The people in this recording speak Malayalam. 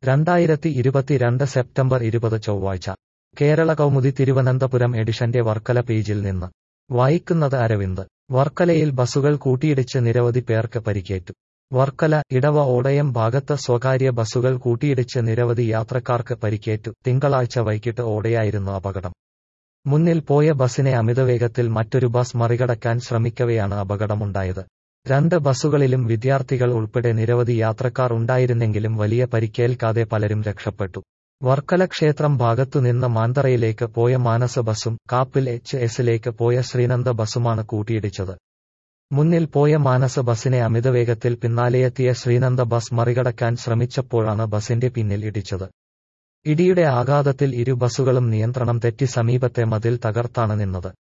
രണ്ടായിരത്തി ഇരുപത്തിരണ്ട് സെപ്റ്റംബർ ഇരുപത് ചൊവ്വാഴ്ച കേരള കൗമുദി തിരുവനന്തപുരം എഡിഷന്റെ വർക്കല പേജിൽ നിന്ന് വായിക്കുന്നത് അരവിന്ദ് വർക്കലയിൽ ബസുകൾ കൂട്ടിയിടിച്ച് നിരവധി പേർക്ക് പരിക്കേറ്റു വർക്കല ഇടവ ഓടയം ഭാഗത്ത് സ്വകാര്യ ബസുകൾ കൂട്ടിയിടിച്ച് നിരവധി യാത്രക്കാർക്ക് പരിക്കേറ്റു തിങ്കളാഴ്ച വൈകിട്ട് ഓടെയായിരുന്നു അപകടം മുന്നിൽ പോയ ബസിനെ അമിതവേഗത്തിൽ മറ്റൊരു ബസ് മറികടക്കാൻ ശ്രമിക്കവെയാണ് അപകടമുണ്ടായത് രണ്ട് ബസുകളിലും വിദ്യാർത്ഥികൾ ഉൾപ്പെടെ നിരവധി യാത്രക്കാർ ഉണ്ടായിരുന്നെങ്കിലും വലിയ പരിക്കേൽക്കാതെ പലരും രക്ഷപ്പെട്ടു വർക്കല ക്ഷേത്രം ഭാഗത്തുനിന്ന് മാന്തറയിലേക്ക് പോയ മാനസ ബസും കാപ്പിൽ എച്ച് എസിലേക്ക് പോയ ശ്രീനന്ദ ബസുമാണ് കൂട്ടിയിടിച്ചത് മുന്നിൽ പോയ മാനസ ബസിനെ അമിതവേഗത്തിൽ പിന്നാലെയെത്തിയ ശ്രീനന്ദ ബസ് മറികടക്കാൻ ശ്രമിച്ചപ്പോഴാണ് ബസിന്റെ പിന്നിൽ ഇടിച്ചത് ഇടിയുടെ ആഘാതത്തിൽ ഇരു ബസുകളും നിയന്ത്രണം തെറ്റി സമീപത്തെ മതിൽ തകർത്താണ് നിന്നത്